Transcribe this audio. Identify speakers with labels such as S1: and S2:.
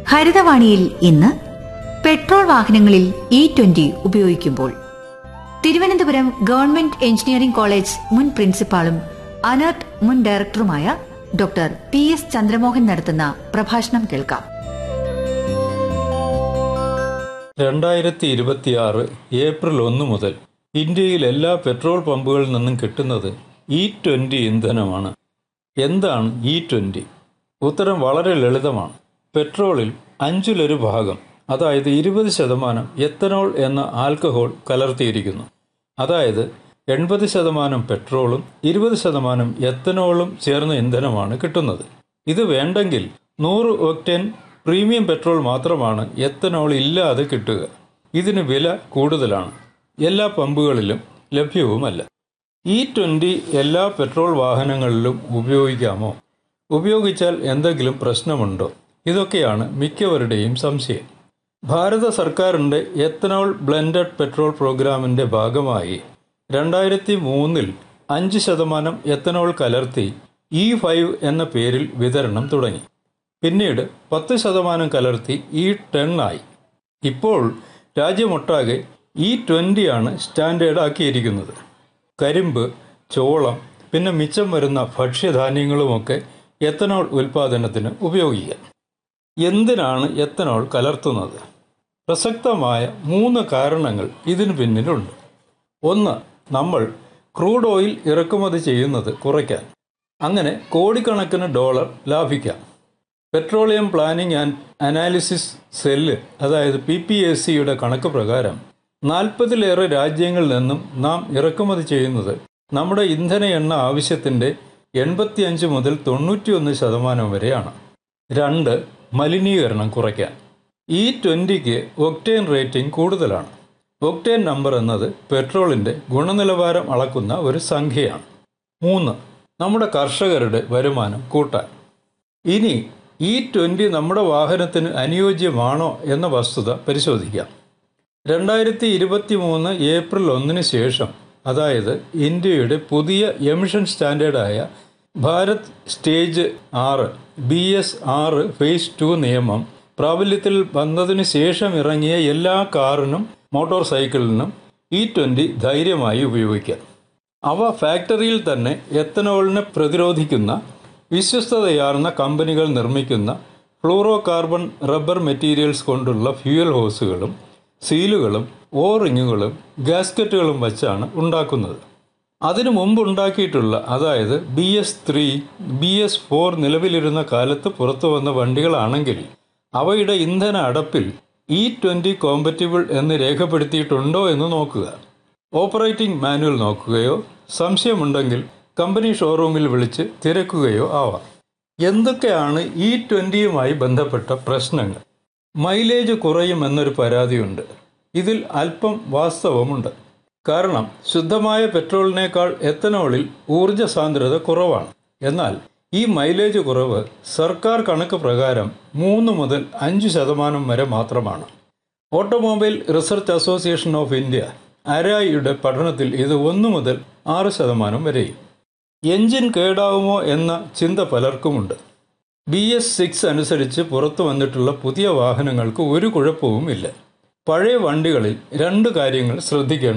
S1: ഹരിതവാണിയിൽ ഇന്ന് പെട്രോൾ വാഹനങ്ങളിൽ E twenty ഉപയോഗിക്കുമ്പോൾ തിരുവനന്തപുരം ഗവൺമെന്റ് എഞ്ചിനീയറിംഗ് കോളേജ് മുൻ പ്രിൻസിപ്പാളും അനർട്ട് മുൻ ഡയറക്ടറുമായ ഡോക്ടർ പി എസ് ചന്ദ്രമോഹൻ നടത്തുന്ന പ്രഭാഷണം കേൾക്കാം
S2: രണ്ടായിരത്തി ഇരുപത്തിയാറ് ഏപ്രിൽ ഒന്ന് മുതൽ ഇന്ത്യയിൽ എല്ലാ പെട്രോൾ പമ്പുകളിൽ നിന്നും കിട്ടുന്നത് ഇ ട്വന്റി ഇന്ധനമാണ് എന്താണ് ഇ ട്വന്റി ഉത്തരം വളരെ ലളിതമാണ് പെട്രോളിൽ അഞ്ചിലൊരു ഭാഗം അതായത് ഇരുപത് ശതമാനം എത്തനോൾ എന്ന ആൽക്കഹോൾ കലർത്തിയിരിക്കുന്നു അതായത് എൺപത് ശതമാനം പെട്രോളും ഇരുപത് ശതമാനം എത്തനോളും ചേർന്ന ഇന്ധനമാണ് കിട്ടുന്നത് ഇത് വേണ്ടെങ്കിൽ നൂറ് ഒക്ടൻ പ്രീമിയം പെട്രോൾ മാത്രമാണ് എത്തനോൾ ഇല്ലാതെ കിട്ടുക ഇതിന് വില കൂടുതലാണ് എല്ലാ പമ്പുകളിലും ലഭ്യവുമല്ല ഇ ട്വന്റി എല്ലാ പെട്രോൾ വാഹനങ്ങളിലും ഉപയോഗിക്കാമോ ഉപയോഗിച്ചാൽ എന്തെങ്കിലും പ്രശ്നമുണ്ടോ ഇതൊക്കെയാണ് മിക്കവരുടെയും സംശയം ഭാരത സർക്കാരിന്റെ എത്തനോൾ ബ്ലെൻഡഡ് പെട്രോൾ പ്രോഗ്രാമിന്റെ ഭാഗമായി രണ്ടായിരത്തി മൂന്നിൽ അഞ്ച് ശതമാനം എത്തനോൾ കലർത്തി ഇ ഫൈവ് എന്ന പേരിൽ വിതരണം തുടങ്ങി പിന്നീട് പത്ത് ശതമാനം കലർത്തി ഇ ടെൻ ആയി ഇപ്പോൾ രാജ്യമൊട്ടാകെ ഇ ട്വന്റിയാണ് സ്റ്റാൻഡേർഡ് ആക്കിയിരിക്കുന്നത് കരിമ്പ് ചോളം പിന്നെ മിച്ചം വരുന്ന ഭക്ഷ്യധാന്യങ്ങളുമൊക്കെ എത്തനോൾ ഉൽപാദനത്തിന് ഉപയോഗിക്കാം എന്തിനാണ് എത്തനോൾ കലർത്തുന്നത് പ്രസക്തമായ മൂന്ന് കാരണങ്ങൾ ഇതിനു പിന്നിലുണ്ട് ഒന്ന് നമ്മൾ ക്രൂഡ് ഓയിൽ ഇറക്കുമതി ചെയ്യുന്നത് കുറയ്ക്കാൻ അങ്ങനെ കോടിക്കണക്കിന് ഡോളർ ലാഭിക്കാം petroleum planning and analysis cell അതായത് പി പി എസ് സിയുടെ കണക്ക് പ്രകാരം നാൽപ്പതിലേറെ രാജ്യങ്ങളിൽ നിന്നും നാം ഇറക്കുമതി ചെയ്യുന്നത് നമ്മുടെ ഇന്ധന എണ്ണ ആവശ്യത്തിന്റെ എൺപത്തിയഞ്ച് മുതൽ തൊണ്ണൂറ്റിയൊന്ന് ശതമാനം വരെയാണ് രണ്ട് മലിനീകരണം കുറയ്ക്കാൻ ഈ ട്വന്റിക്ക് ഒക്ടേൻ റേറ്റിംഗ് കൂടുതലാണ് ഒക്ടേൻ നമ്പർ എന്നത് പെട്രോളിന്റെ ഗുണനിലവാരം അളക്കുന്ന ഒരു സംഖ്യയാണ് മൂന്ന് നമ്മുടെ കർഷകരുടെ വരുമാനം കൂട്ടാൻ ഇനി ഈ ട്വന്റി നമ്മുടെ വാഹനത്തിന് അനുയോജ്യമാണോ എന്ന വസ്തുത പരിശോധിക്കാം രണ്ടായിരത്തി ഇരുപത്തി മൂന്ന് ഏപ്രിൽ ഒന്നിന് ശേഷം അതായത് ഇന്ത്യയുടെ പുതിയ എമിഷൻ സ്റ്റാൻഡേർഡായ ഭാരത് സ്റ്റേജ് ആറ് ബി എസ് ആറ് ഫേസ് ടു നിയമം പ്രാബല്യത്തിൽ വന്നതിന് ശേഷം ഇറങ്ങിയ എല്ലാ കാറിനും മോട്ടോർ സൈക്കിളിനും ഇ ട്വന്റി ധൈര്യമായി ഉപയോഗിക്കാം അവ ഫാക്ടറിയിൽ തന്നെ എത്തനോളിനെ പ്രതിരോധിക്കുന്ന വിശ്വസ്തതയാർന്ന കമ്പനികൾ നിർമ്മിക്കുന്ന ഫ്ലൂറോ കാർബൺ റബ്ബർ മെറ്റീരിയൽസ് കൊണ്ടുള്ള ഫ്യൂവൽ ഹോസുകളും സീലുകളും ഓ റിങ്ങുകളും ഗാസ്കറ്റുകളും വച്ചാണ് ഉണ്ടാക്കുന്നത് അതിനു മുമ്പ് ഉണ്ടാക്കിയിട്ടുള്ള അതായത് B S three B S four നിലവിലിരുന്ന കാലത്ത് പുറത്തു വന്ന വണ്ടികളാണെങ്കിൽ അവയുടെ ഇന്ധന അടപ്പിൽ ഇ ട്വന്റി കോമ്പറ്റിബിൾ എന്ന് രേഖപ്പെടുത്തിയിട്ടുണ്ടോ എന്ന് നോക്കുക ഓപ്പറേറ്റിംഗ് മാനുവൽ നോക്കുകയോ സംശയമുണ്ടെങ്കിൽ കമ്പനി ഷോറൂമിൽ വിളിച്ച് തിരക്കുകയോ ആവാം എന്തൊക്കെയാണ് ഇ ട്വന്റിയുമായി ബന്ധപ്പെട്ട പ്രശ്നങ്ങൾ മൈലേജ് കുറയും എന്നൊരു പരാതിയുണ്ട് ഇതിൽ അല്പം വാസ്തവമുണ്ട് കാരണം ശുദ്ധമായ പെട്രോളിനേക്കാൾ എത്തനോളിൽ ഊർജ സാന്ദ്രത കുറവാണ് എന്നാൽ ഈ മൈലേജ് കുറവ് സർക്കാർ കണക്ക് പ്രകാരം മൂന്ന് മുതൽ അഞ്ച് ശതമാനം വരെ മാത്രമാണ് automobile research association of India അരായിയുടെ പഠനത്തിൽ ഇത് ഒന്ന് മുതൽ ആറ് ശതമാനം വരെയും എഞ്ചിൻ കേടാവുമോ എന്ന ചിന്ത പലർക്കുമുണ്ട് ബി എസ് സിക്സ് അനുസരിച്ച് പുറത്തു വന്നിട്ടുള്ള പുതിയ വാഹനങ്ങൾക്ക് ഒരു കുഴപ്പവുമില്ല പഴയ വണ്ടികളിൽ രണ്ട് കാര്യങ്ങൾ ശ്രദ്ധിക്കേണ്ടത്